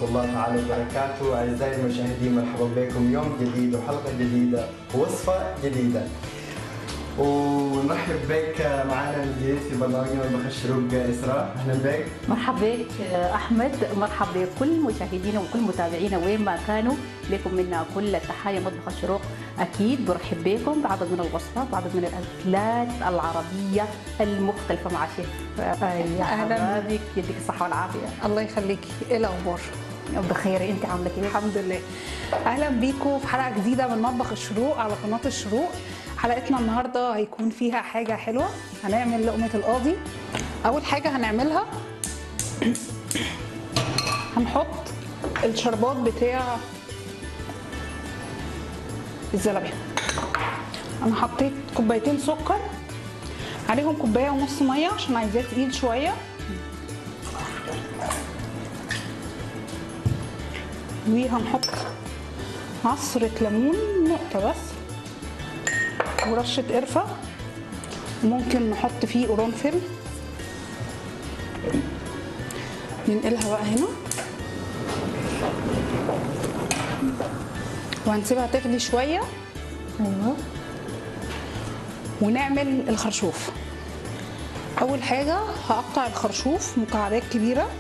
الله تعالى وبركاته أعزائي المشاهدين مرحبا بكم يوم جديد وحلقة جديدة ووصفة جديدة ونرحب بك معنا الجديد في برنامجنا مطبخ الشروق إسراء أهلا بك مرحبا بك احمد مرحبا بكل مشاهدينا وكل متابعينا وين ما كانوا لكم منا كل التحايا مطبخ الشروق اكيد برحب بكم بعدد من الوصفات بعدد من الاكلات العربيه المختلفه مع شيف يا أهلاً. حبابك يديك الصحه والعافيه الله يخليكي ايه الاخبار بخير انت عامله كده الحمد لله اهلا بيكم في حلقه جديده من مطبخ الشروق على قناه الشروق حلقتنا النهارده هيكون فيها حاجه حلوه هنعمل لقمه القاضي اول حاجه هنعملها هنحط الشربات بتاع الزلابيه انا حطيت كوبايتين سكر عليهم كوبايه ونص ميه عشان عايزاه تقيل شويه وهنحط عصرة ليمون نقطة بس ورشة قرفة وممكن نحط فيه قرنفل ننقلها بقى هنا وهنسيبها تغلي شوية ايوه ونعمل الخرشوف أول حاجة هقطع الخرشوف مكعبات كبيرة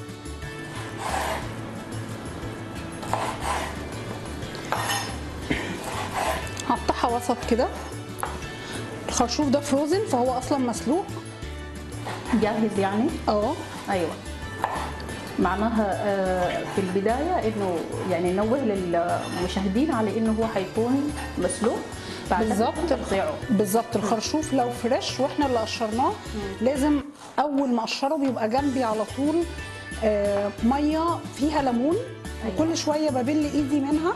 هقطعها وسط كده الخرشوف ده فروزن فهو أصلا مسلوق جاهز يعني اه ايوه معناها آه، في البدايه انه يعني نوه للمشاهدين على انه هو حيكون مسلوق بعد بالظبط تقطيعه بالظبط الخرشوف لو فريش واحنا اللي قشرناه لازم اول ما اقشره بيبقى جنبي على طول آه، ميه فيها ليمون وكل شويه ببل ايدي منها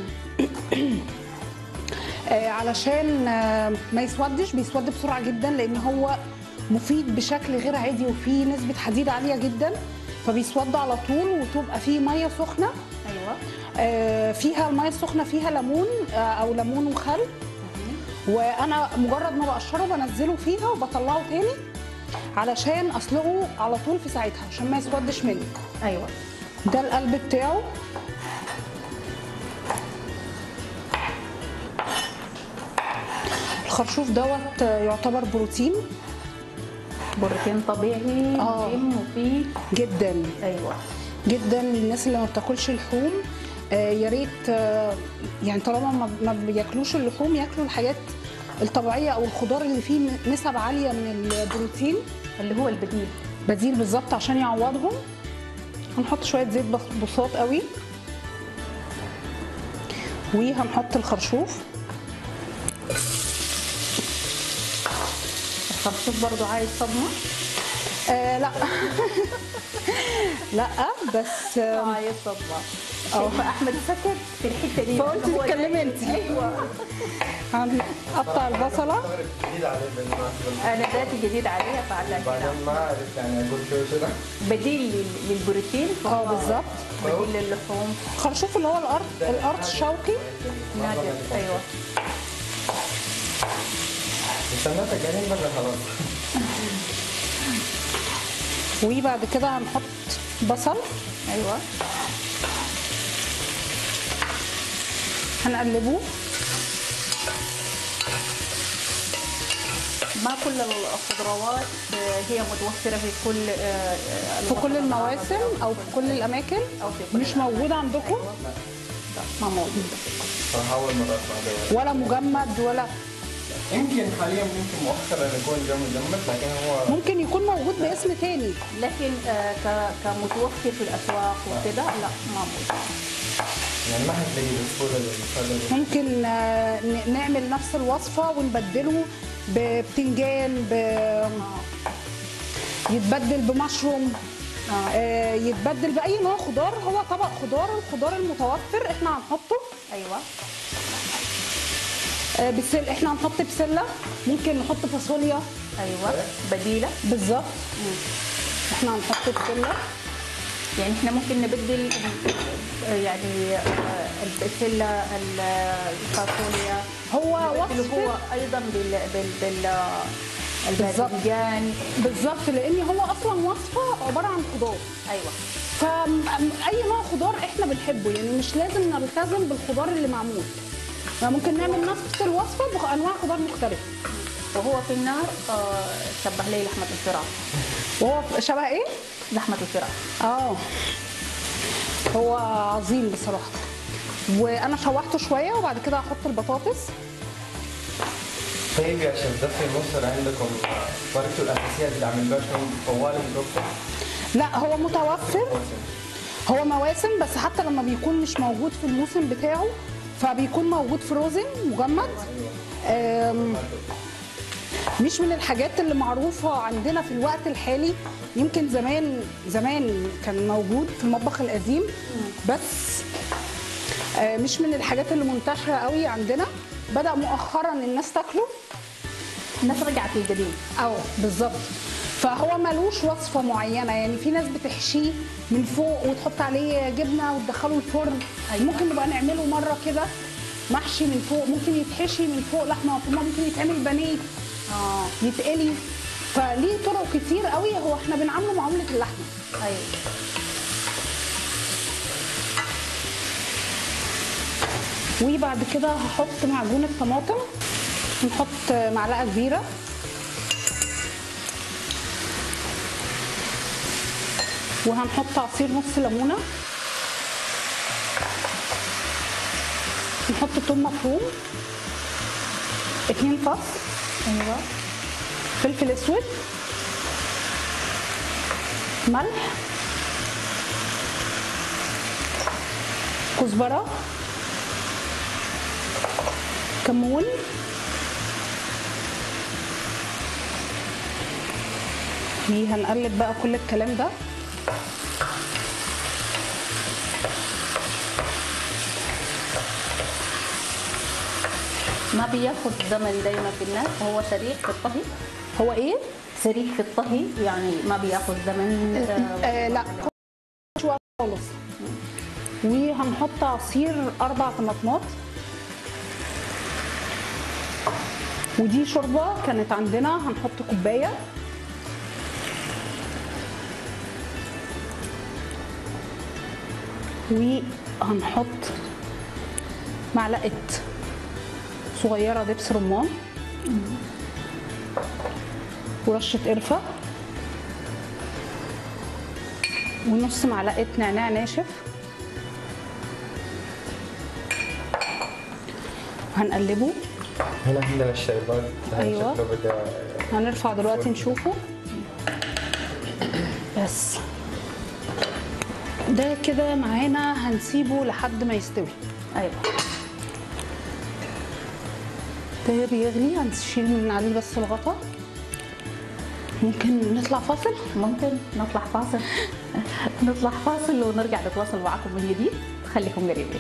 آه، علشان آه، ما يسودش بيسود بسرعه جدا لان هو مفيد بشكل غير عادي وفيه نسبه حديد عاليه جدا فبيسود على طول وتبقى فيه ميه سخنه ايوه آه، فيها الميه السخنه فيها ليمون آه، او ليمون وخل وانا مجرد ما بقشره بنزله فيها وبطلعه تاني علشان اسلقه على طول في ساعتها عشان ما يسودش مني ايوه ده القلب بتاعه الخرشوف دوت آه، يعتبر بروتين بروتين طبيعي آه. مهم وفيه جدا ايوه جدا للناس اللي ما بتاكلش لحوم آه، يا ريت آه، يعني طالما ما- ما بياكلوش اللحوم ياكلوا الحاجات الطبيعيه او الخضار اللي فيه نسب عاليه من البروتين اللي هو البديل بديل بالظبط عشان يعوضهم هنحط شويه زيت بس- بساط قوي وهنحط الخرشوف الخرشوف برضو عايز صدمه آه لا لا بس آه عايز صدمه أه. شايفه احمد سكت في الحته دي فقلت هو تتكلمي جاي. انت. ايوه هنقطع البصله مستغرب جديد علي بالمناسبة انا ذاتي جديد عليها فعلا كده بعدين ما أعرف يعني أقول شو شنو بديل لل- للبروتين اه فهو بالظبط بديل للحوم الخرشوف اللي هو الارض الارض الشوكي نادر ايوه استنيتك قاعدين برا خلاص وبعد كده هنحط بصل ايوه هنقلبه ما كل الخضروات آه، هي متوفره في كل آه، آه، في كل المواسم او في كل الاماكن أو في كل مش موجود عندكم ما موجود صراحة أول مرة أسمع ده ولا مجمد ولا يمكن حاليا ممكن مؤخرا يكون جو مجمد لكن هو ممكن يكون موجود باسم تاني لكن آه، ك- كمتوفر في الاسواق وكده لا ما موجود يعني ما حتلاقيه بسهولة للفرد ممكن آه، ن- نعمل نفس الوصفه ونبدله ببتنجان ب... يتبدل بمشروم آه. آه، يتبدل باي نوع خضار هو طبق خضار الخضار المتوفر احنا هنحطه ايوه آه، بسل احنا هنحط بسله ممكن نحط فاصوليا ايوه بديله بالظبط احنا هنحط بسله يعني احنا ممكن نبدل آه، يعني آه، البسله ال- الفاصوليا هو اللي وصفه هو ايضا بال بال بال بالظبط. الباذنجان بالظبط لان هو اصلا وصفه عباره عن خضار ايوه فاي نوع خضار احنا بنحبه يعني مش لازم نلتزم بالخضار اللي معمول يعني ممكن نعمل نفس الوصفه بانواع خضار مختلفه وهو في النار آه، شبه لي لحمه الفراخ وهو شبه ايه لحمه الفراخ اه هو عظيم بصراحه وانا شوحته شويه وبعد كده هحط البطاطس طيب يا شيف ده في مصر عندكم طريقته الاساسيه اللي عامل لكم طوال متوفر لا هو متوفر هو مواسم بس حتى لما بيكون مش موجود في الموسم بتاعه فبيكون موجود فروزن مجمد آم، مش من الحاجات اللي معروفة عندنا في الوقت الحالي يمكن زمان زمان كان موجود في المطبخ القديم بس آه، مش من الحاجات اللي منتشرة قوي عندنا بدأ مؤخرا الناس تاكله الناس رجعت للقديم اه بالظبط فهو ملوش وصفه معينه يعني في ناس بتحشيه من فوق وتحط عليه جبنه وتدخله الفرن أيوة. ممكن نبقى نعمله مره كده محشي من فوق ممكن يتحشي من فوق لحمه مفرومه ممكن يتعمل بانيه اه يتقلي فليه طرق كتير قوي هو احنا بنعامله معامله اللحمه ايوه وبعد كده هحط معجون الطماطم نحط معلقه كبيره وهنحط عصير نص ليمونه نحط توم مفروم اتنين فص ايوه فلفل اسود ملح كزبره كمون هنقلب بقى كل الكلام ده ما بياخد زمن دايما في النار وهو سريع في الطهي هو ايه سريع في الطهي يعني ما بياخد زمن آه، آه لا مش وقت خالص وهنحط عصير اربع طماطمات ودي شوربه كانت عندنا هنحط كوبايه وهنحط معلقه صغيره دبس رمان ورشه قرفه ونص معلقه نعناع ناشف هنقلبه هنا عندنا الشربات أيوة. شكله بدا هنرفع دلوقتي نشوفه بس ده كده معانا هنسيبه لحد ما يستوي ايوه ده بيغلي هنشيل من عليه بس الغطا ممكن نطلع فاصل ممكن نطلع فاصل نطلع فاصل ونرجع نتواصل معكم من جديد خليكم قريبين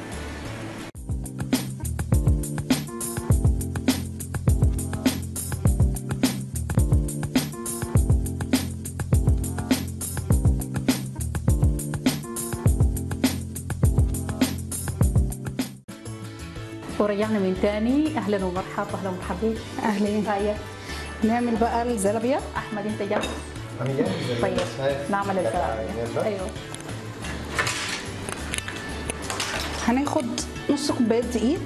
ورجعنا من تاني اهلا ومرحبا اهلا ومرحبا اهلين هيا نعمل بقى الزلابيه احمد انت جاهز انا جاهز طيب شايف؟ نعمل يلا. الزلابيه ايوه هناخد نص كوبايه دقيق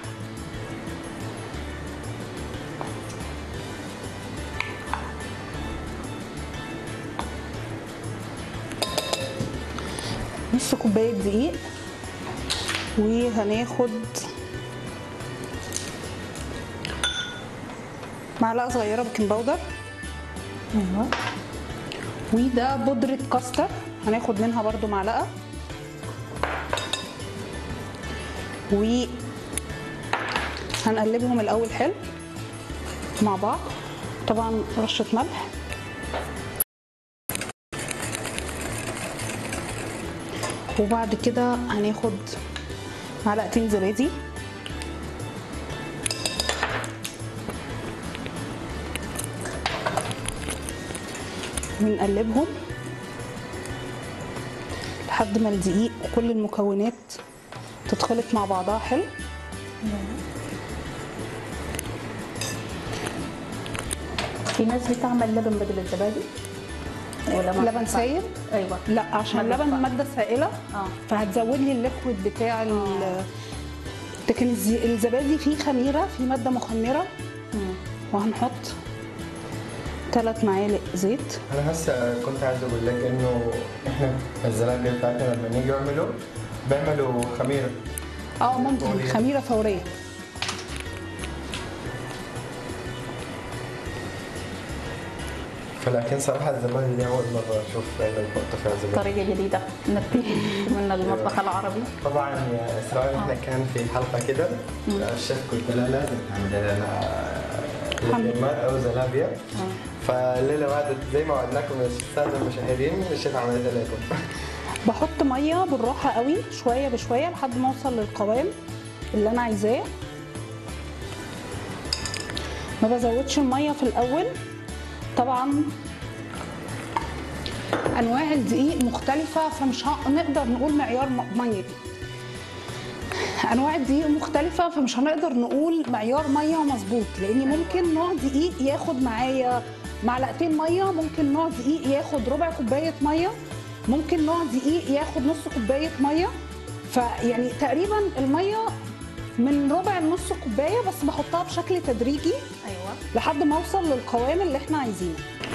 نص كوبايه دقيق وهناخد معلقه صغيره بيكنج باودر ايوه وده بودرة كاستر هناخد منها برضو معلقة و هنقلبهم الأول حلو مع بعض طبعا رشة ملح وبعد كده هناخد معلقتين زبادي ونقلبهم لحد ما الدقيق وكل المكونات تتخلط مع بعضها حلو في ناس بتعمل لبن بدل الزبادي ولا ما لبن سايب ايوه لا عشان مادة اللبن فا- ماده سائله اه فهتزود لي الليكويد بتاع ال لكن الز- الزبادي فيه خميره فيه ماده مخمره مم. وهنحط ثلاث معالق زيت انا هسه كنت عايز اقول لك انه احنا الزلابيه بتاعتنا لما نيجي يعملوا بيعملوا خميره اه ممكن فورية. خميره فوريه فلكن صراحه الزبادي دي اول مره اشوف انه يحطوا فيها زبادي طريقه جديده نبتدي من المطبخ العربي طبعا يا اسراء احنا كان في حلقه كده الشيف قلت لها لازم تعملي لنا لحمات او زلابيا فالليله بعد زي ما وعدناكم يا الساده المشاهدين الشيف عملتها لكم بحط ميه بالراحه قوي شويه بشويه لحد ما اوصل للقوام اللي انا عايزاه ما بزودش الميه في الاول طبعا انواع الدقيق مختلفه فمش هنقدر نقول معيار م- ميه انواع الدقيق مختلفه فمش هنقدر نقول معيار ميه مظبوط لان ممكن نوع دقيق ياخد معايا معلقتين ميه ممكن نوع دقيق ياخد ربع كوبايه ميه ممكن نوع دقيق ياخد نص كوبايه ميه فيعني تقريبا الميه من ربع لنص كوبايه بس بحطها بشكل تدريجي ايوه لحد ما اوصل للقوام اللي احنا عايزينه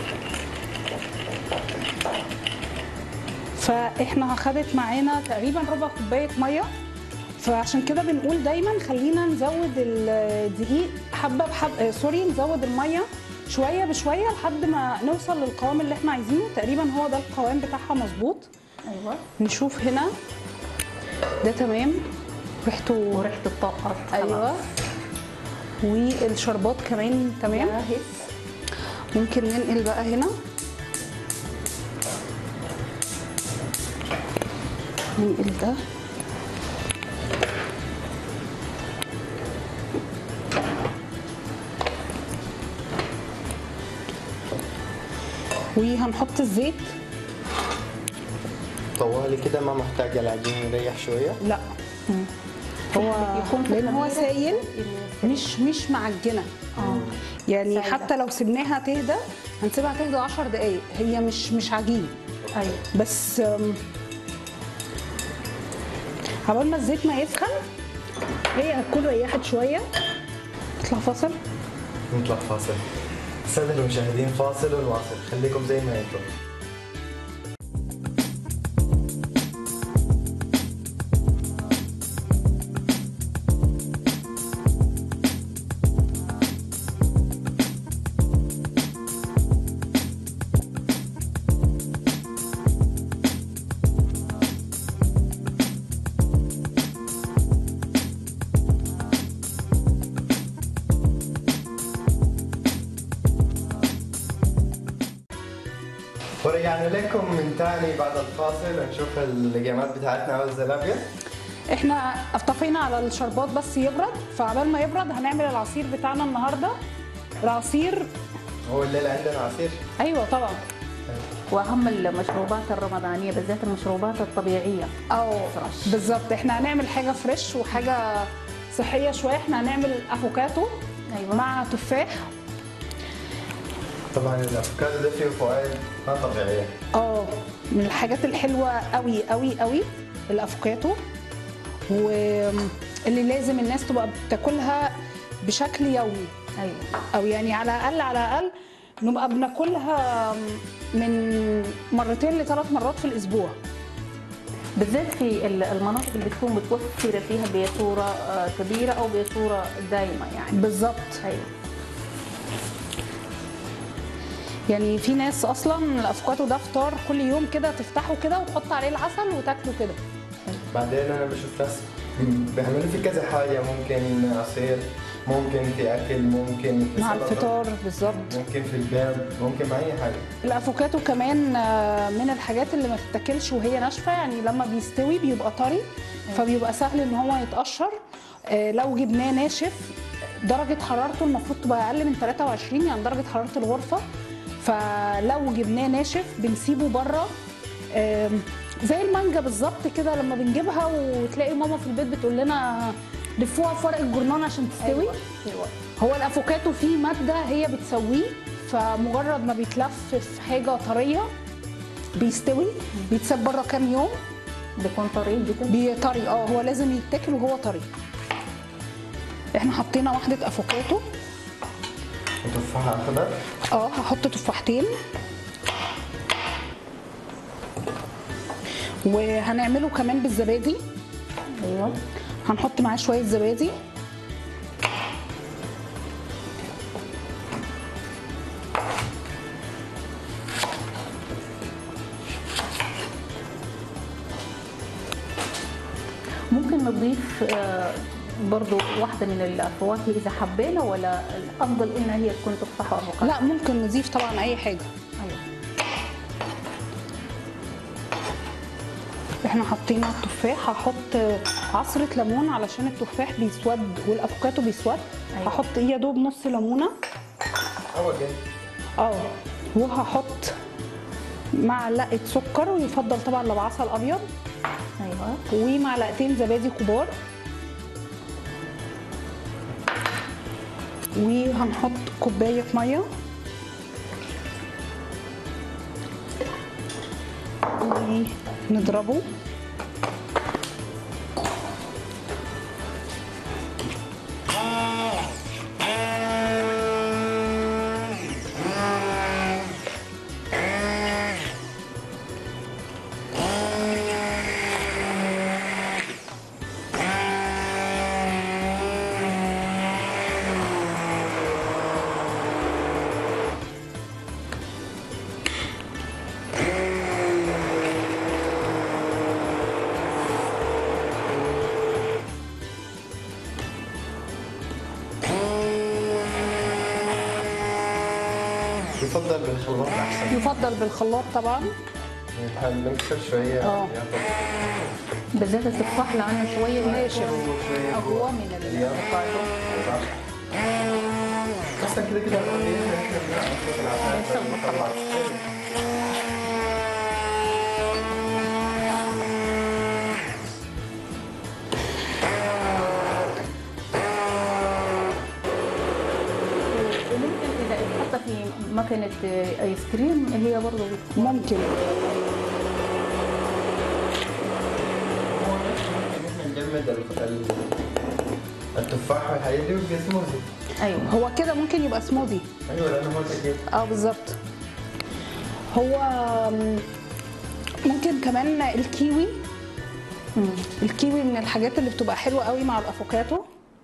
فاحنا خدت معانا تقريبا ربع كوبايه ميه فعشان كده بنقول دايما خلينا نزود الدقيق حبه بحبه آه، سوري نزود الميه شويه بشويه لحد ما نوصل للقوام اللي احنا عايزينه تقريبا هو ده القوام بتاعها مظبوط ايوه نشوف هنا ده تمام ريحته وريحه الطاقه ايوه والشربات كمان تمام جاهز ممكن ننقل بقى هنا ننقل ده وهنحط الزيت طوالي كده ما محتاجه العجين يريح شويه لا هو يكون في لان هو خميرة سايل إنه- مش مش معجنه اه يعني سايلة. حتى لو سبناها تهدى هنسيبها تهدى 10 دقايق هي مش مش عجين ايوه بس أم، عبال ما الزيت ما يسخن هي هتكون ريحت شويه نطلع فاصل نطلع فاصل الساده المشاهدين فاصل ونواصل خليكم زي ما انتم ورجعنا لكم من تاني بعد الفاصل ونشوف اللقيمات بتاعتنا او الزلابيا احنا اتفقنا على الشربات بس يبرد فعبال ما يبرد هنعمل العصير بتاعنا النهارده العصير هو الليله عندنا عصير ايوه طبعا واهم المشروبات الرمضانيه بالذات المشروبات الطبيعيه او فريش. بالظبط احنا هنعمل حاجه فريش وحاجه صحيه شويه احنا هنعمل افوكاتو ايوه مع تفاح طبعا الافوكادو ده فيه فوائد ما طبيعيه اه من الحاجات الحلوه قوي قوي قوي الافوكاتو واللي لازم الناس تبقى بتاكلها بشكل يومي ايوه او يعني على الاقل على الاقل نبقى بناكلها من مرتين لثلاث مرات في الاسبوع بالذات في ال- المناطق اللي بتكون متوفره فيها بصوره آه، كبيره او بصوره دائمه يعني بالظبط ايوه يعني في ناس اصلا الافوكاتو ده فطار كل يوم كده تفتحه كده وتحط عليه العسل وتاكله كده بعدين انا بشوف ناس بيعملوا في كذا حاجه ممكن عصير ممكن في اكل ممكن في مع سلطة، الفطار بالظبط ممكن في البيض ممكن مع اي حاجه الافوكاتو كمان آه، من الحاجات اللي ما تتاكلش وهي ناشفه يعني لما بيستوي بيبقى طري فبيبقى سهل ان هو يتقشر آه، لو جبناه ناشف درجه حرارته المفروض تبقى اقل من 23 يعني درجه حراره الغرفه فلو جبناه ناشف بنسيبه بره آم، زي المانجا بالظبط كده لما بنجيبها وتلاقي ماما في البيت بتقول لنا لفوها في ورق الجرنان عشان تستوي ايوه ايوه هو الافوكاتو فيه ماده هي بتسويه فمجرد ما بيتلف في حاجه طريه بيستوي بيتساب بره كام يوم بيكون طري جدا بيطري اه هو لازم يتاكل وهو طري احنا حطينا واحده افوكاتو وتفاح اخضر اه هحط تفاحتين وهنعمله كمان بالزبادي ايوه هنحط معاه شويه زبادي ممكن نضيف آه، برضو واحدة من الفواكه إذا حبينا ولا الأفضل إنها هي تكون تفاح وأفوكادو؟ لا ممكن نضيف طبعا اي حاجه أيوة. احنا حاطين التفاح هحط عصرة ليمون علشان التفاح بيسود والافوكاتو بيسود أيوة. هحط يا دوب نص ليمونه اول جاي اه وهحط معلقه سكر ويفضل طبعا لو عسل ابيض أيوة ومعلقتين زبادي كبار وهنحط كوبايه ميه ونضربه يفضل بالخلاط احسن يفضل بالخلاط طبعا يعني نكسر شويه اه. ياخد بالذات التفاح لأنه شوية ناشف. شوية أقوى من الأفوكادو اصلا كده كده الرغيف احنا بنعمل في العسل خلاص. وممكن إذا اتحط في مكنة آيس كريم هي برضه بتكون ممكن احنا نجمد ال- ال- التفاح والحاجات دي ويبقى سموزي أيوة هو كده ممكن يبقى سموذي ايوه لانه هو كده اه بالظبط هو م- ممكن كمان الكيوي مم. الكيوي من الحاجات اللي بتبقى حلوه قوي مع الافوكاتو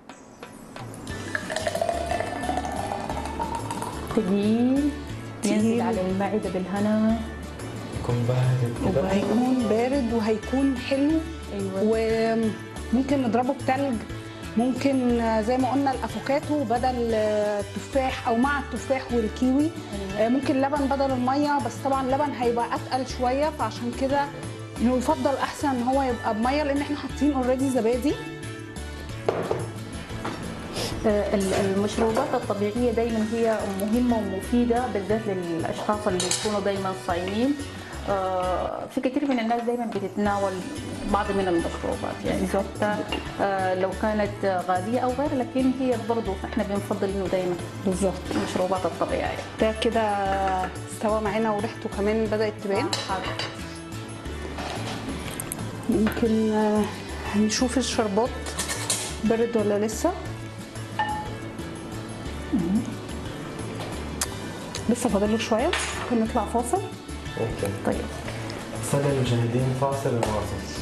تقيل تقيل. ينزل على المعدة بالهنا يكون بارد كده وهيكون بارد وهيكون حلو أيوة وممكن نضربه بتلج ممكن آه، زي ما قلنا الافوكاتو بدل آه، التفاح او مع التفاح والكيوي آه، ممكن لبن بدل الميه بس طبعا اللبن هيبقى اتقل شويه فعشان كده انه يفضل احسن ان هو يبقى بميه لان احنا حاطين اوريدي زبادي آه، ال- المشروبات الطبيعية دايما هي مهمة ومفيدة بالذات للأشخاص اللي بيكونوا دايما صايمين آه، في كثير من الناس دايما بتتناول بعض من المشروبات يعني حتى آه، لو كانت غازية أو غير لكن هي برضو احنا بنفضل انه دايما بالظبط المشروبات الطبيعية ده كده استوى معانا وريحته كمان بدات تبان حاضر. ممكن آه، نشوف الشربات برد ولا لسه لسه فاضل شويه ممكن نطلع فاصل ممكن طيب سادة المشاهدين فاصل ونواصل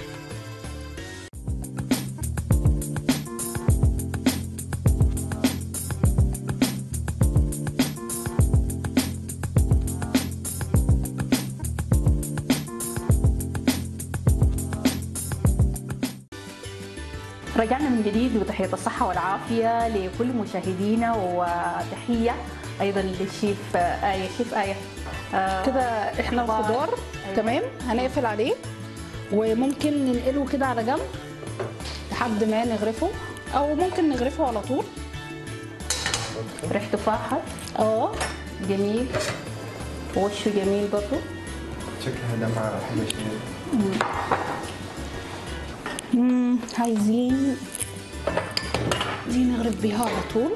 رجعنا من جديد وتحية الصحة والعافية لكل مشاهدينا وتحية أيضا للشيف آية شيف آية آه، كده احنا خضار. الخضار أيوة. تمام هنقفل عليه وممكن ننقله كده على جنب لحد ما نغرفه او ممكن نغرفه على طول ريحته فاحت اه جميل ووشه جميل برضو شكلها دمعة حلوة شوية مم، عايزين دي نغرف بيها على طول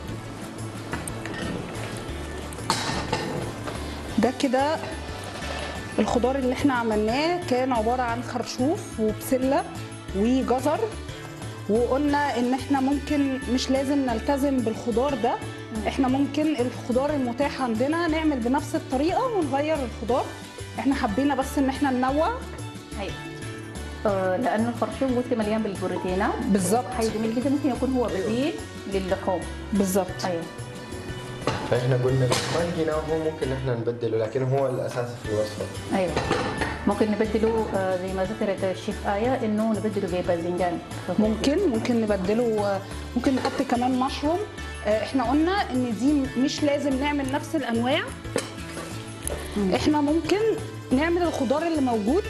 ده كده الخضار اللي احنا عملناه كان عباره عن خرشوف وبسله وجزر وقلنا ان احنا ممكن مش لازم نلتزم بالخضار ده احنا ممكن الخضار المتاح عندنا نعمل بنفس الطريقه ونغير الخضار احنا حبينا بس ان احنا ننوع ايوه آه، لانه الخرشوم قلت مليان بالبروتينات بالظبط. حي جميل جدا ممكن يكون هو بديل للحوم بالظبط ايوه فاحنا قلنا ما لقيناه هو ممكن احنا نبدله لكن هو الاساس في الوصفه ايوه ممكن نبدله آه، زي ما ذكرت الشيف آية انه نبدله بباذنجان ممكن ممكن نبدله ممكن نحط كمان مشروم آه، احنا قلنا ان دي مش لازم نعمل نفس الانواع احنا ممكن نعمل الخضار اللي موجود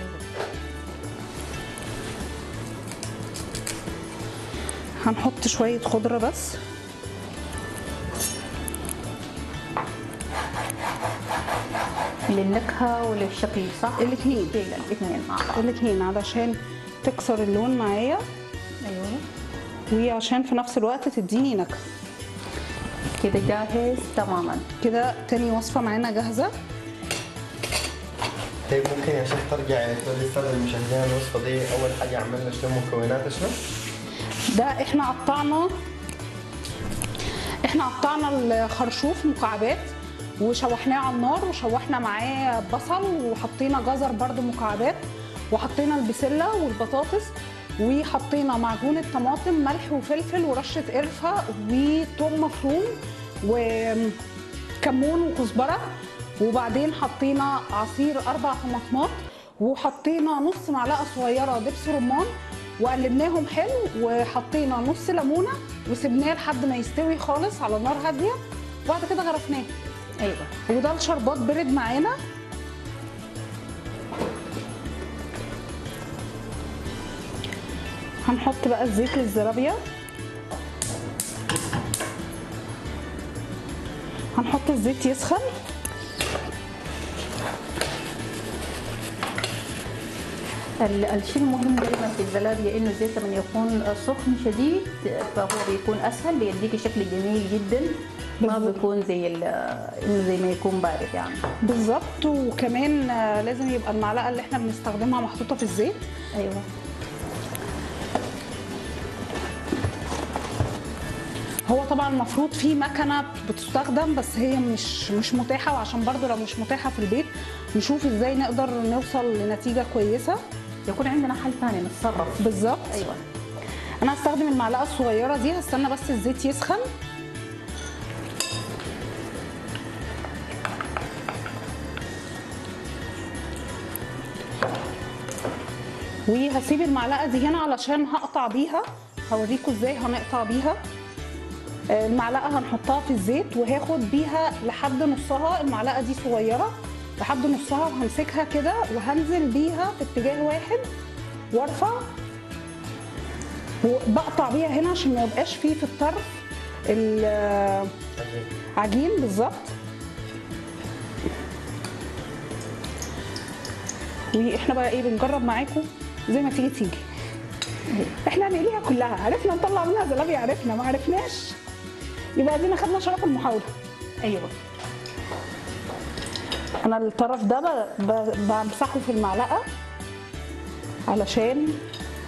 هنحط شوية خضرة بس للنكهه وللشكل صح؟ الاتنين. الاثنين مع بعض الاتنين علشان تكسر اللون معايا ايوه وعشان في نفس الوقت تديني نكهة كده جاهز تماما كده تاني وصفة معانا جاهزة طيب ممكن يا شيخ ترجع تقول للساده المشاهدين الوصفه دي اول حاجه عملنا شنو مكوناتها شنو؟ ده احنا قطعنا احنا قطعنا الخرشوف مكعبات وشوحناه على النار وشوحنا معاه بصل وحطينا جزر برضو مكعبات وحطينا البسله والبطاطس وحطينا معجون الطماطم ملح وفلفل ورشه قرفه وثوم مفروم وكمون وكزبره وبعدين حطينا عصير اربع طماطمات وحطينا نص معلقه صغيره دبس رمان وقلبناهم حلو وحطينا نص ليمونه وسبناه لحد ما يستوي خالص على نار هاديه وبعد كده غرفناه ايوه وده الشربات برد معانا هنحط بقى الزيت للزرابية هنحط الزيت يسخن ال- الشيء المهم دائما في الزلابية انه الزيت لما يكون سخن شديد فهو بيكون اسهل بيديك شكل جميل جدا ما بالضبط. بيكون زي ال- انه زي ما يكون بارد يعني بالظبط وكمان آه، لازم يبقى المعلقة اللي احنا بنستخدمها محطوطة في الزيت ايوه هو طبعا المفروض في مكنه بتستخدم بس هي مش مش متاحه وعشان برضو لو مش متاحه في البيت نشوف ازاي نقدر نوصل لنتيجه كويسه يكون عندنا حل ثاني نتصرف بالظبط ايوه انا هستخدم المعلقه الصغيره دي هستنى بس الزيت يسخن وهسيب المعلقه دي هنا علشان هقطع بيها هوريكم ازاي هنقطع بيها آه، المعلقه هنحطها في الزيت وهاخد بيها لحد نصها المعلقه دي صغيره لحد نصها وهمسكها كده وهنزل بيها في اتجاه واحد وارفع وبقطع بيها هنا عشان ما يبقاش فيه في الطرف العجين بالظبط واحنا بقى ايه بنجرب معاكم زي ما تيجي تيجي احنا هنقليها كلها عرفنا نطلع منها زلابيا عرفنا ما عرفناش يبقى ادينا خدنا شرف المحاوله ايوه انا الطرف ده ب- ب- بمسحه في المعلقه علشان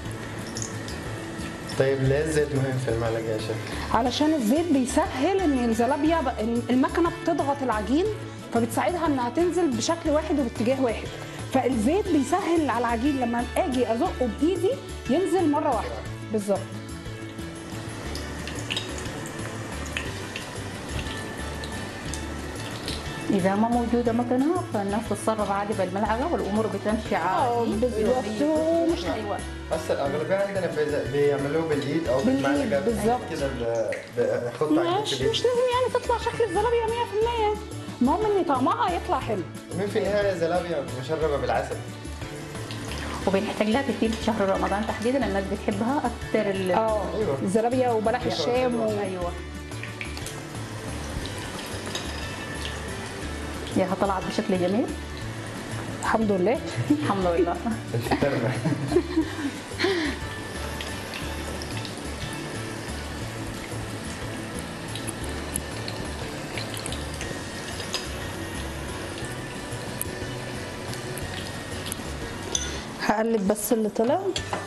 طيب ليه الزيت مهم في المعلقه يا شيخ؟ علشان الزيت بيسهل ان الزلابيا ب- المكنه بتضغط العجين فبتساعدها انها تنزل بشكل واحد وباتجاه واحد فالزيت بيسهل على العجين لما اجي ازقه بايدي ينزل مره واحده بالظبط اذا ما موجوده مكنه فالناس تتصرف عادي بالملعقه والامور بتمشي عادي بالظبط. ومش- ايوه هسه الاغلبيه عندنا بيز- بيعملوه بالايد او بالإيد، بالمعلقه بالظبط. كده ب- بيحطوا عجين مش كبير مش لازم يعني تطلع شكل الزلابيا 100% المهم ان طعمها يطلع حلو ومن في النهايه زلابيا مشربه بالعسل وبنحتاج لها كثير في شهر رمضان تحديدا الناس بتحبها اكثر ال- اه أيوة. الزلابيا وبلح الشام و... ايوه ياها طلعت بشكل جميل الحمد لله الحمد لله انفترنا هقلب بس اللي طلع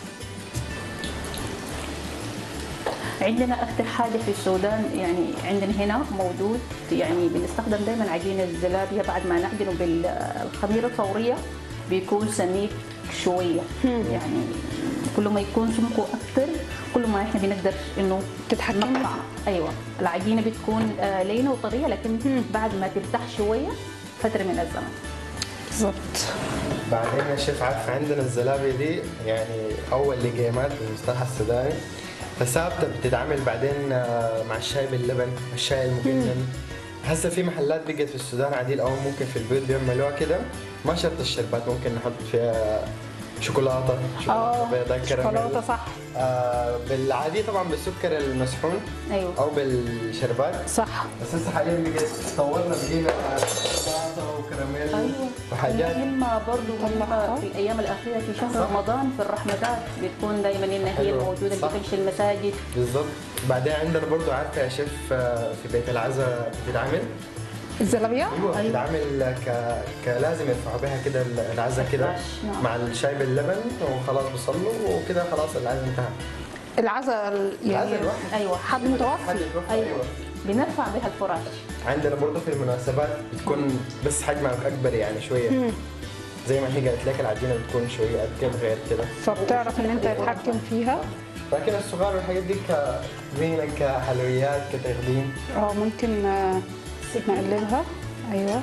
عندنا اكثر حاجه في السودان يعني عندنا هنا موجود يعني بنستخدم دائما عجين الزلابيه بعد ما نعجنه بالخميره الفوريه بيكون سميك شويه يعني كل ما يكون سمكه اكثر كل ما احنا بنقدر انه تتحكمي نقطع ايوه العجينه بتكون آه، لينه وطريه لكن بعد ما ترتاح شويه فتره من الزمن بالظبط بعدين يا شيف عارف عندنا الزلابية دي يعني أول لقيمات بالمصطلح السوداني فثابتة بتتعمل بعدين آه، مع الشاي باللبن الشاي المجنن هسه في محلات بقت في السودان عديل أو ممكن في البيوت بيعملوها كده ما شرط الشربات ممكن نحط فيها شوكولاتة شوكولاتة اه بيضاء كراميل شوكولاته صح آه بالعادي طبعا بالسكر المسحون ايوه أو بالشربات صح بس هسه حاليا بقيت طورنا بقينا شوكولاتة وكراميل ايوه وحاجات مهمة برضه مهمة طلعها. في الأيام الأخيرة في شهر صح. رمضان في الرحمتات بتكون دائما إنها هي حلو. الموجودة اللي صح. بتمشي المساجد بالضبط بعدين عندنا برضو عارفه يا شيف آه، في بيت العزاء بتتعمل الزلابيه ايوه أيوة. بتتعمل ك... كلازم يرفعوا بها كده العزاء كده فرش، نعم. مع الشاي باللبن وخلاص بيصلوا وكده خلاص العزاء انتهى العزاء ال- يعني العزاء الواحد أيوه حد حد متوفي يتوفى أيوه ايوه بنرفع بها الفراش عندنا برضو في المناسبات بتكون بس حجمها اكبر يعني شويه زي ما هي قالت لك العجينه بتكون شويه قد غير كده فبتعرف ان انت تتحكم فيها لكن الصغار والحاجات دي كزينه كحلويات كتقديم اه ممكن آه، نقلبها ايوه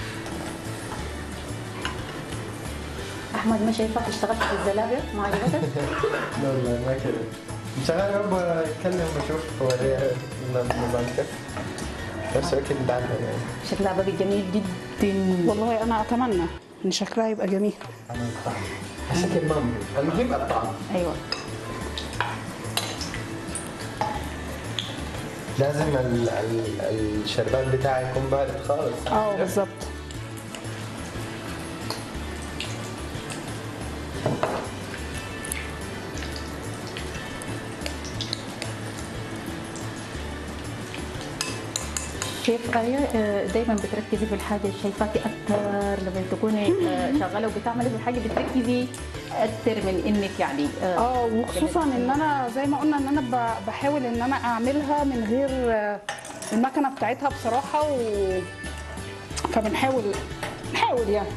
أحمد ما شايفك اشتغلت في الزلابية ما عجبتك؟ لا والله ما كده شغال ابغى اتكلم واشوف اوريها نظام كيف نفس الوقت دعنا يعني شكلها بقى جميل جدا والله انا اتمنى ان شكلها يبقى جميل انا الطعم الشكل ما مهم المهم الطعم أيوه لازم ال ال الشربات بتاعي يكون بارد خالص اه بالظبط شيف آية دائما بتركزي في الحاجة اللي شايفاكي أكثر لما تكوني آه، شغالة وبتعملي في الحاجة بتركزي أكثر من إنك يعني آه، اه وخصوصا ان انا زي ما قلنا ان انا ب- بحاول ان انا اعملها من غير آه، المكنه بتاعتها بصراحه و فبنحاول نحاول يعني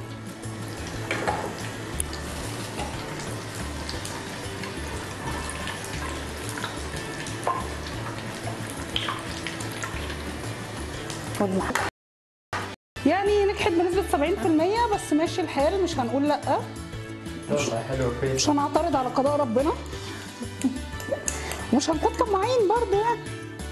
والمح- يعني نجحت بنسبه 70% بس ماشي الحال مش هنقول لا والله حلو كويس مش هنعترض على قضاء ربنا مش هنكون طماعين برضه يعني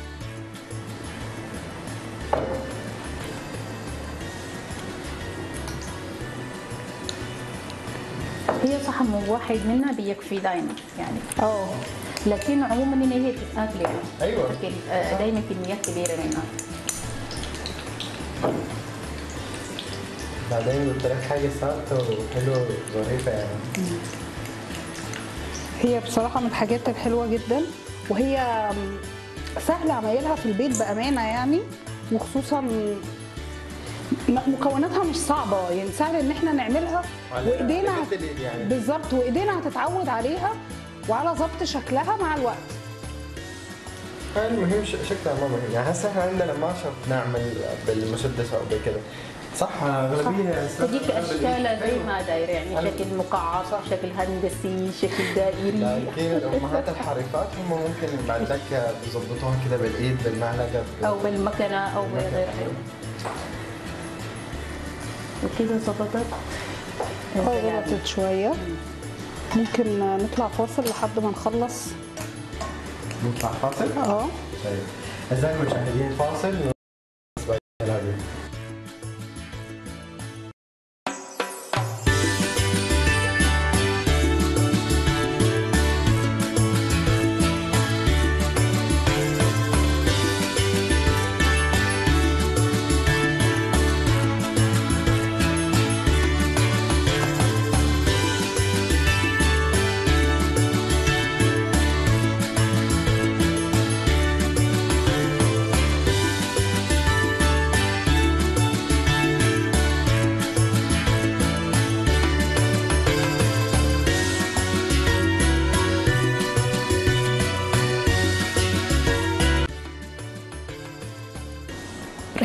هي صحن واحد منها بيكفي دائما يعني اه لكن عموما ان هي تتاكل يعني أيوة. لكن دائما كميات كبيره منها بعدين قلت لك حاجه ثابته وحلوه ظريفه يعني هي بصراحة من الحاجات الحلوة جدا وهي سهل عمايلها في البيت بأمانة يعني وخصوصا م- مكوناتها مش صعبة يعني سهل ان احنا نعملها على- وايدينا على هت- قد الإيد يعني. بالظبط وايدينا هتتعود عليها وعلى ضبط شكلها مع الوقت المهم ش- شكلها ما مهم يعني هسه احنا عندنا ما شرط نعمل بالمسدس او بكذا صح اغلبيه تجيك اشكالها زي ما داير يعني أيوة. شكل مقعر شكل هندسي شكل دائري لكن الامهات الحريفات هم ممكن بعد ذاك يظبطوها كده بالايد بالمعلقه او بالمكنه او بغيرها وكده ظبطت اه ضغطت شوية ممكن نطلع فاصل لحد ما نخلص نطلع فاصل؟ اه طيب اعزائي المشاهدين فاصل نسمع الزلابية.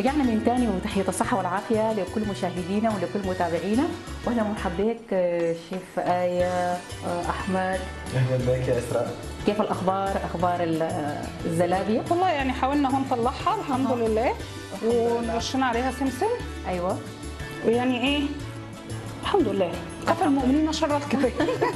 رجعنا من تاني وتحية الصحة والعافية لكل مشاهدينا ولكل متابعينا واهلا ومرحبا بك آه، شيف آية آه، أحمد اهلا بك يا اسراء كيف الأخبار أخبار ال- آه، الزلابية والله يعني حاولنا اهو نطلعها الحمد أها. لله الحمد لله. ورشينا عليها سمسم أيوة ويعني ايه الحمد لله كفى المؤمنين شر الكتاب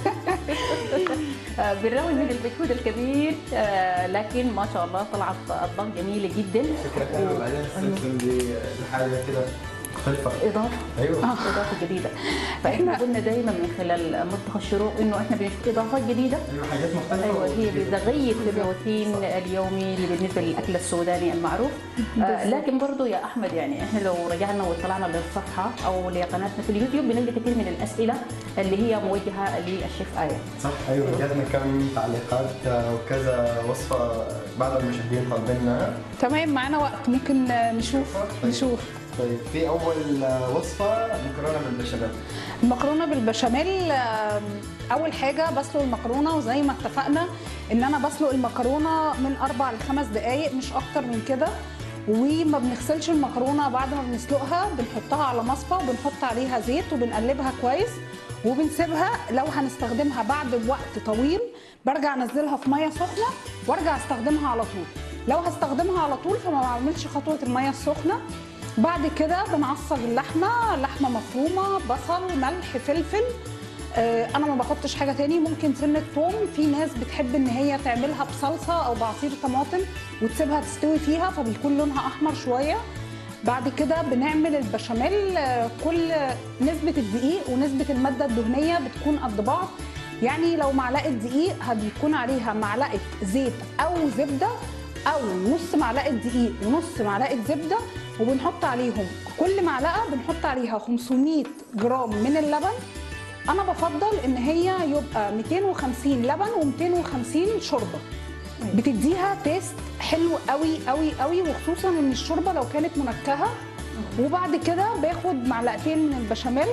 آه، بالرغم من المجهود الكبير آه، لكن ما شاء الله طلعت أطباق جميلة جدا فكره حلوه وبعدين السمسم دي لحاجه كده مختلفه إضافة ايوه إضافة جديدة فإحنا إحنا- قلنا دايما من خلال مطبخ الشروق إنه إحنا بنشوف إضافات جديدة ايوه حاجات مختلفه ايوه هي وجديدة. بتغير في الروتين اليومي اللي بالنسبه للاكل السوداني المعروف آه لكن برضو يا احمد يعني احنا لو رجعنا وطلعنا للصفحه او لقناتنا في اليوتيوب بنلقى كثير من الاسئله اللي هي موجهه للشيف ايه صح ايوه جاتنا كم تعليقات آه، وكذا وصفه بعض المشاهدين طالبينها تمام معانا وقت ممكن آه، نشوف طيب. نشوف طيب في اول آه، وصفه مكرونه بالبشاميل المكرونه بالبشاميل آم، اول حاجه بسلق المكرونه وزي ما اتفقنا ان انا بسلق المكرونه من اربع لخمس دقائق مش اكتر من كده وما بنغسلش المكرونه بعد ما بنسلقها بنحطها على مصفى وبنحط عليها زيت وبنقلبها كويس وبنسيبها لو هنستخدمها بعد وقت طويل برجع انزلها في ميه سخنه وارجع استخدمها على طول لو هستخدمها على طول فما بعملش خطوه الميه السخنه بعد كده بنعصج اللحمه لحمه مفرومه بصل ملح فلفل آه، انا ما بحطش حاجه تاني ممكن سنه توم في ناس بتحب ان هي تعملها بصلصه او بعصير طماطم وتسيبها تستوي فيها فبيكون لونها احمر شويه بعد كده بنعمل البشاميل آه، كل نسبه الدقيق ونسبه الماده الدهنيه بتكون قد بعض يعني لو معلقه دقيق هتكون عليها معلقه زيت او زبده او نص معلقه دقيق ونص معلقه زبده وبنحط عليهم كل معلقه بنحط عليها 500 جرام من اللبن انا بفضل ان هي يبقى 250 لبن و250 شوربه بتديها تيست حلو قوي قوي قوي وخصوصا ان الشوربه لو كانت منكهه وبعد كده باخد معلقتين من البشاميل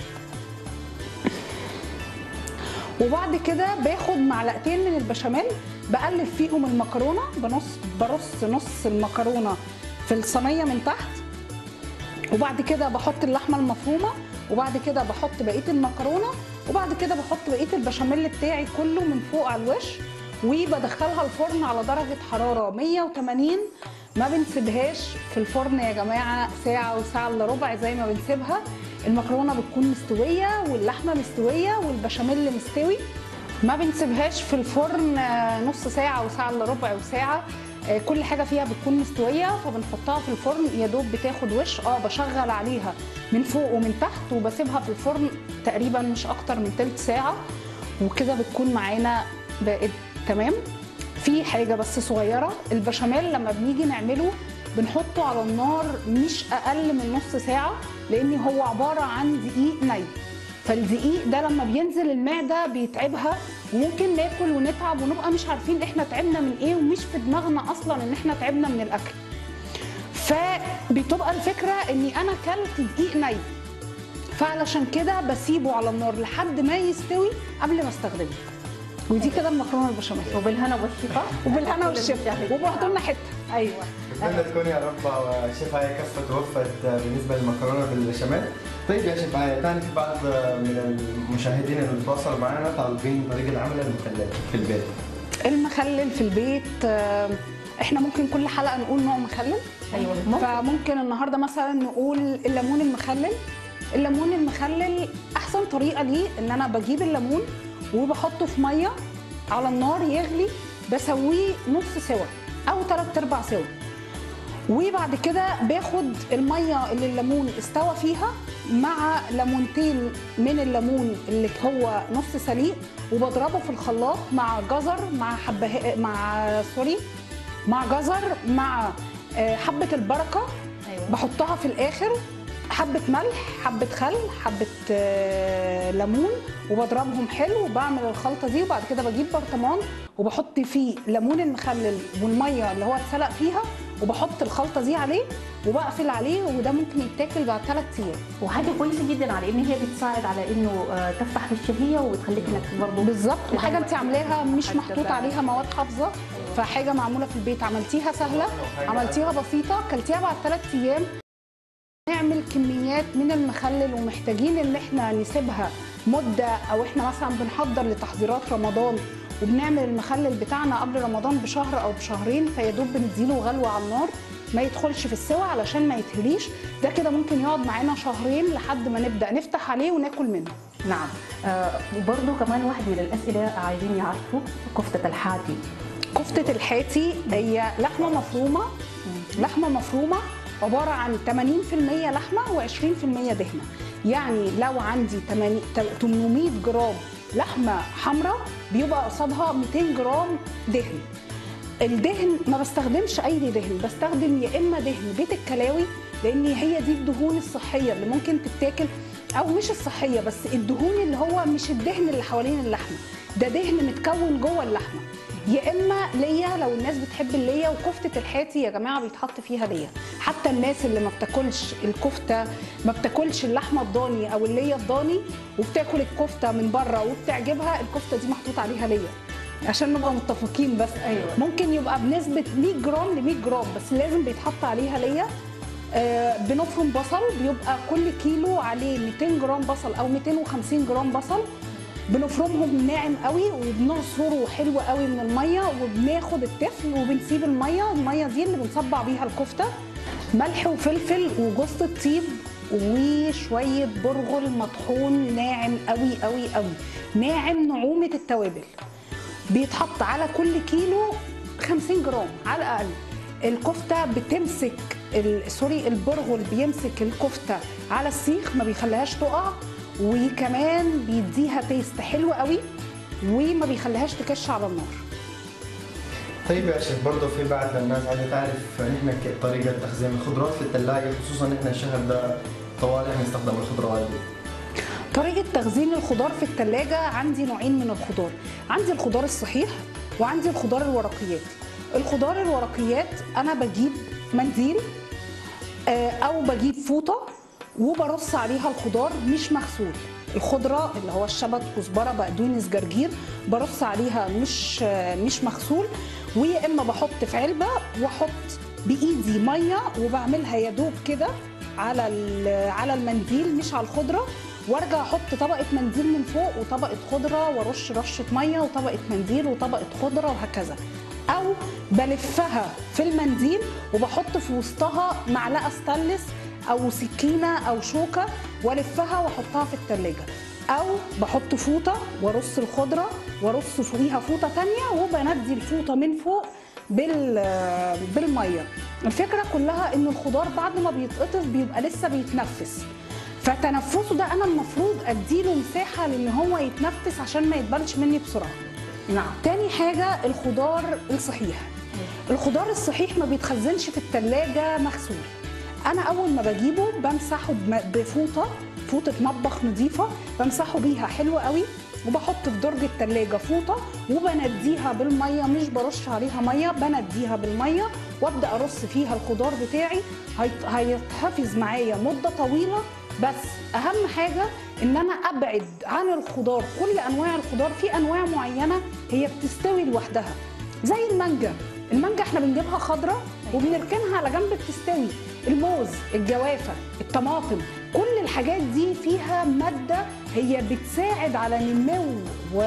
وبعد كده باخد معلقتين من البشاميل بقلب فيهم المكرونه بنص برص نص المكرونه في الصينيه من تحت وبعد كده بحط اللحمه المفرومه وبعد كده بحط بقيه المكرونه وبعد كده بحط بقيه البشاميل بتاعي كله من فوق على الوش وبدخلها الفرن على درجه حراره 180 ما بنسيبهاش في الفرن يا جماعه ساعه وساعه الا ربع زي ما بنسيبها المكرونه بتكون مستويه واللحمه مستويه والبشاميل مستوي ما بنسيبهاش في الفرن آه، نص ساعه وساعه الا ربع وساعه آه، كل حاجه فيها بتكون مستويه فبنحطها في الفرن يا دوب بتاخد وش اه بشغل عليها من فوق ومن تحت وبسيبها في الفرن تقريبا مش اكتر من تلت ساعه وكده بتكون معانا بقت تمام في حاجه بس صغيره البشاميل لما بنيجي نعمله بنحطه على النار مش اقل من نص ساعه لان هو عباره عن دقيق ني فالدقيق ده لما بينزل المعده بيتعبها وممكن ناكل ونتعب ونبقى مش عارفين احنا تعبنا من ايه ومش في دماغنا اصلا ان احنا تعبنا من الاكل فبتبقى الفكره اني انا كلت دقيق ني فعلشان كده بسيبه على النار لحد ما يستوي قبل ما استخدمه ودي كده المكرونه البشاميل وبالهنا والشفا وبالهنا كل والشفا المشاهدين. وبعتوا لنا حته ايوه اتمنى تكون يا رب شيف هاي كفت ووفت بالنسبه للمكرونه بالبشاميل طيب يا شيف هاي ثاني في بعض من المشاهدين اللي بتواصلوا معنا طالبين طريقه عمل المخلل في البيت المخلل في البيت آه، احنا ممكن كل حلقه نقول نوع مخلل ايوه ممكن. فممكن النهارده مثلا نقول الليمون المخلل الليمون المخلل احسن طريقه ليه ان انا بجيب الليمون وبحطه في ميه على النار يغلي بسويه نص سوا او ثلاث ارباع سوا وبعد كده باخد الميه اللي الليمون استوى فيها مع ليمونتين من الليمون اللي هو نص سليق وبضربه في الخلاط مع جزر مع حبه مع سوري مع جزر مع آه، حبه البركه ايوه بحطها في الاخر حبه ملح حبه خل حبه آه، ليمون وبضربهم حلو وبعمل الخلطه دي وبعد كده بجيب برطمان وبحط فيه ليمون المخلل والميه اللي هو اتسلق فيها وبحط الخلطه دي عليه وبقفل عليه وده ممكن يتاكل بعد ثلاث ايام وحاجه كويسه جدا على ان هي بتساعد على انه آه، تفتح في الشهيه وبتخليك انك برضه بالظبط وحاجه انت عاملاها مش حتى محطوط فعلا. عليها مواد حافظه فحاجه معموله في البيت عملتيها سهله عملتيها بسيطه كلتيها بعد ثلاث ايام نعمل كميات من المخلل ومحتاجين ان احنا نسيبها مده او احنا مثلا بنحضر لتحضيرات رمضان وبنعمل المخلل بتاعنا قبل رمضان بشهر او بشهرين فيا دوب بنديله غلوه على النار ما يدخلش في السوا علشان ما يتهريش ده كده ممكن يقعد معانا شهرين لحد ما نبدا نفتح عليه وناكل منه نعم آه، وبرضه كمان واحد من الاسئله عايزين يعرفوا كفته الحاتي كفتة الحاتي هي لحمة مفرومة لحمة مفرومة عبارة عن 80% لحمة و20% دهنة يعني لو عندي 80 800 جرام لحمة حمراء بيبقى قصادها 200 جرام دهن الدهن ما بستخدمش اي دهن بستخدم يا اما دهن بيت الكلاوي لان هي دي الدهون الصحيه اللي ممكن تتاكل او مش الصحيه بس الدهون اللي هو مش الدهن اللي حوالين اللحمه ده دهن متكون جوه اللحمه يا اما ليا لو الناس بتحب الليا وكفته الحاتي يا جماعه بيتحط فيها ليا حتى الناس اللي ما بتاكلش الكفته ما بتاكلش اللحمه الضاني او الليا الضاني وبتاكل الكفته من بره وبتعجبها الكفته دي محطوط عليها ليا عشان نبقى متفقين بس أيوة. ممكن يبقى بنسبه 100 جرام ل 100 جرام بس لازم بيتحط عليها ليا آه، بنفرم بصل بيبقى كل كيلو عليه 200 جرام بصل او 250 جرام بصل بنفرمهم ناعم قوي وبنعصره حلو قوي من الميه وبناخد التفل وبنسيب الميه الميه دي اللي بنصبع بيها الكفته ملح وفلفل وجوز الطيب وشويه برغل مطحون ناعم قوي قوي قوي ناعم نعومه التوابل بيتحط على كل كيلو 50 جرام على الاقل الكفته بتمسك ال- سوري البرغل بيمسك الكفته على السيخ ما بيخليهاش تقع وكمان بيديها تيست حلو قوي وما بيخليهاش تكش على النار طيب يا شيخ برضه في بعض الناس عايزه تعرف نحن ك- طريقه تخزين الخضروات في الثلاجه خصوصا نحن الشهر ده طوال احنا نستخدم الخضروات دي طريقة تخزين الخضار في التلاجة عندي نوعين من الخضار عندي الخضار الصحيح وعندي الخضار الورقيات الخضار الورقيات أنا بجيب منديل آه، أو بجيب فوطة وبرص عليها الخضار مش مغسول الخضرة اللي هو الشبت كزبرة بقدونس جرجير برص عليها مش آه، مش مغسول ويا إما بحط في علبة وأحط بإيدي مية وبعملها يا دوب كده على ال- على المنديل مش على الخضره وارجع احط طبقه منديل من فوق وطبقه خضره وارش رشه ميه وطبقه منديل وطبقه خضره وهكذا او بلفها في المنديل وبحط في وسطها معلقه ستانلس او سكينه او شوكه والفها واحطها في التلاجة او بحط فوطه وارص الخضره وارص فوقيها فوطه تانية وبندي الفوطه من فوق بال بالميه الفكره كلها ان الخضار بعد ما بيتقطف بيبقى لسه بيتنفس فتنفسه ده انا المفروض اديله مساحه لان هو يتنفس عشان ما يتبلش مني بسرعه نعم تاني حاجه الخضار الصحيح الخضار الصحيح ما بيتخزنش في التلاجة مغسول انا اول ما بجيبه بمسحه بم- بفوطه فوطه مطبخ نظيفه بمسحه بيها حلو قوي وبحط في درج التلاجة فوطة وبنديها بالمية مش برش عليها مية بنديها بالمية وابدأ ارص فيها الخضار بتاعي هيت- هيتحفظ معايا مدة طويلة بس اهم حاجة ان انا ابعد عن الخضار كل انواع الخضار في انواع معينة هي بتستوي لوحدها زي المانجا المانجا احنا بنجيبها خضراء وبنركنها على جنب بتستوي الموز الجوافه الطماطم كل الحاجات دي فيها ماده هي بتساعد على نمو و...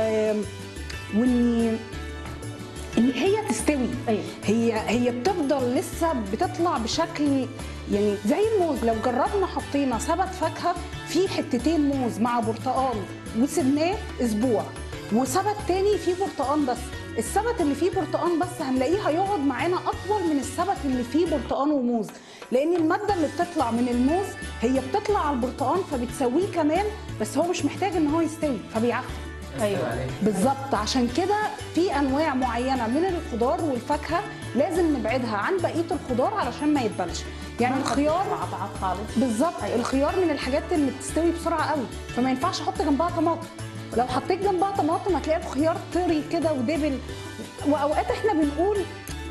وان ان هي تستوي أيوة. هي هي بتفضل لسه بتطلع بشكل يعني زي الموز لو جربنا حطينا سبت فاكهه في حتتين موز مع برتقال وسبناه اسبوع وسبت تاني فيه برتقال بس السبت اللي فيه برتقال بس هنلاقيه هيقعد معانا اطول من السبت اللي فيه برتقال وموز لان الماده اللي بتطلع من الموز هي بتطلع على البرتقال فبتسويه كمان بس هو مش محتاج ان هو يستوي فبيعفن ايوه بالظبط عشان كده في انواع معينه من الخضار والفاكهه لازم نبعدها عن بقيه الخضار علشان ما يتبلش يعني ما الخيار مع بعض خالص بالظبط الخيار من الحاجات اللي بتستوي بسرعه قوي فما ينفعش احط جنبها طماطم لو حطيت جنبها طماطم هتلاقي الخيار طري كده ودبل واوقات احنا بنقول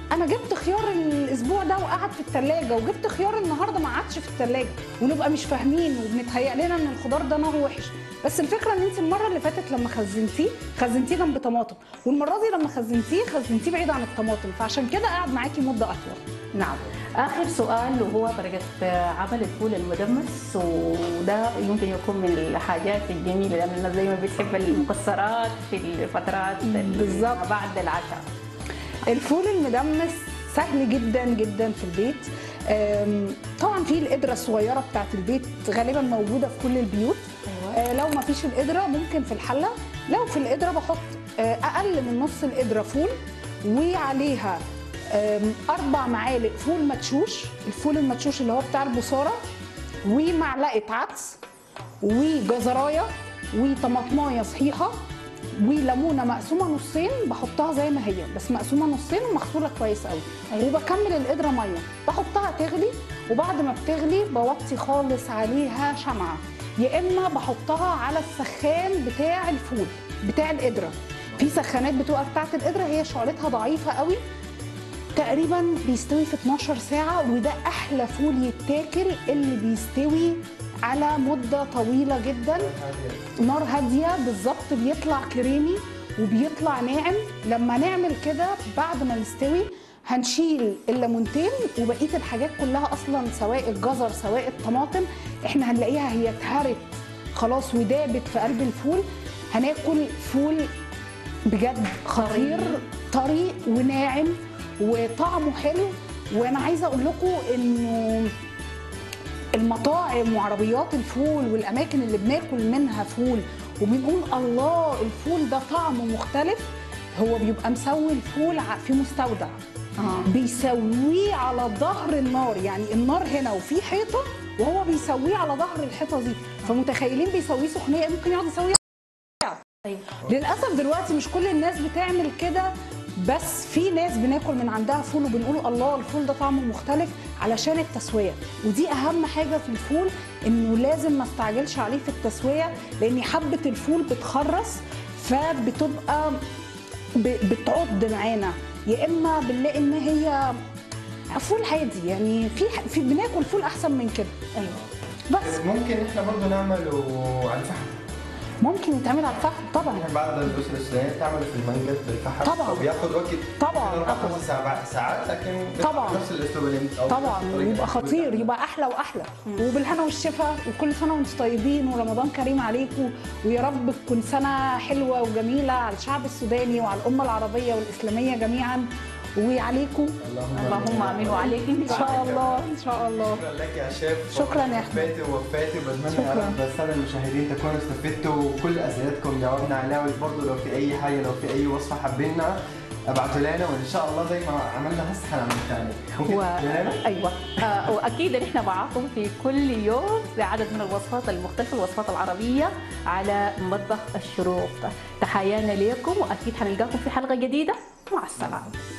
انا جبت خيار الاسبوع ده وقعد في الثلاجه وجبت خيار النهارده ما قعدش في الثلاجه ونبقى مش فاهمين وبنتهيأ لنا ان الخضار ده نوعه وحش بس الفكره ان انت المره اللي فاتت لما خزنتيه خزنتيه جنب طماطم والمره دي لما خزنتيه خزنتيه بعيد عن الطماطم فعشان كده قعد معاكي مده اطول نعم اخر سؤال وهو طريقه عمل الفول المدمس وده يمكن يكون من الحاجات الجميله لان الناس دايما بتحب المكسرات في الفترات بالظبط. ما بعد العشاء الفول المدمس سهل جدا جدا في البيت أم، طبعا في القدره الصغيره بتاعت البيت غالبا موجوده في كل البيوت أيوة. آه، لو ما فيش القدره ممكن في الحله لو في القدره بحط آه، اقل من نص القدره فول وعليها آم، اربع معالق فول مدشوش الفول المدشوش اللي هو بتاع البصاره ومعلقه عدس وجزرايه وطماطمايه صحيحه وليمونه مقسومه نصين بحطها زي ما هي بس مقسومه نصين ومغسوله كويس قوي أيوة. وبكمل القدره ميه بحطها تغلي وبعد ما بتغلي بوطي خالص عليها شمعه يا اما بحطها على السخان بتاع الفول بتاع القدره في سخانات بتبقى بتاعت القدره هي شعلتها ضعيفه قوي تقريبا بيستوي في 12 ساعة وده أحلى فول يتاكل اللي بيستوي على مدة طويلة جدا نار هادية بالظبط بيطلع كريمي وبيطلع ناعم لما نعمل كده بعد ما يستوي هنشيل الليمونتين وبقية الحاجات كلها أصلا سواء الجزر سواء الطماطم احنا هنلاقيها هي اتهرت خلاص ودابت في قلب الفول هناكل فول بجد خطير طري وناعم وطعمه حلو وانا عايزه اقول لكم انه المطاعم وعربيات الفول والاماكن اللي بناكل منها فول وبنقول الله الفول ده طعمه مختلف هو بيبقى مسوي الفول ع- في مستودع آه. بيسويه على ظهر النار يعني النار هنا وفي حيطه وهو بيسويه على ظهر الحيطه دي فمتخيلين بيسويه سخنيه ممكن يقعد يسويه أيوة. للاسف دلوقتي مش كل الناس بتعمل كده بس في ناس بناكل من عندها فول وبنقول الله الفول ده طعمه مختلف علشان التسويه ودي اهم حاجه في الفول انه لازم ما استعجلش عليه في التسويه لان حبه الفول بتخرص فبتبقى ب- بتعض معانا يا اما بنلاقي ان هي فول عادي يعني في في بناكل فول احسن من كده ايوه بس ممكن احنا برضه نعمله على الفحم ممكن يتعمل على الفحم طبعا يعني بعض الاسر السودانيه تعمل في المنجل بالفحم طبعا. وبياخد وقت طبعا. اربع خمس ساعات ساعات لكن بيطلع طبعا. نفس الاسلوب اللي انت أو طبعا نفس الطريقة ويبقى اللي خطير بتعملها. يبقى احلى واحلى وبالهنا والشفا وكل سنه وانتم طيبين ورمضان كريم عليكم ويا رب تكون سنه حلوه وجميله على الشعب السوداني وعلى الامه العربيه والاسلاميه جميعا وعليكم اللهم امين وعليك ان شاء الله ان شاء الله شكرا لك يا شيف شكراً يا أحمد. وفاتي ووفاتي وبتمنى يا شكراً. رب الساده المشاهدين تكونوا استفدتوا وكل اسئلتكم جاوبنا عليها وبرضه لو في اي حاجه لو في اي وصفه حابينها ابعتوا لنا وان شاء الله زي ما عملنا هسه حنعمل ثاني ممكن و... تحكي لنا؟ ايوه آه واكيد نحن معاكم في كل يوم في عدد من الوصفات المختلفه الوصفات العربيه على مطبخ الشروق تحيانا لكم واكيد حنلقاكم في حلقه جديده مع السلامه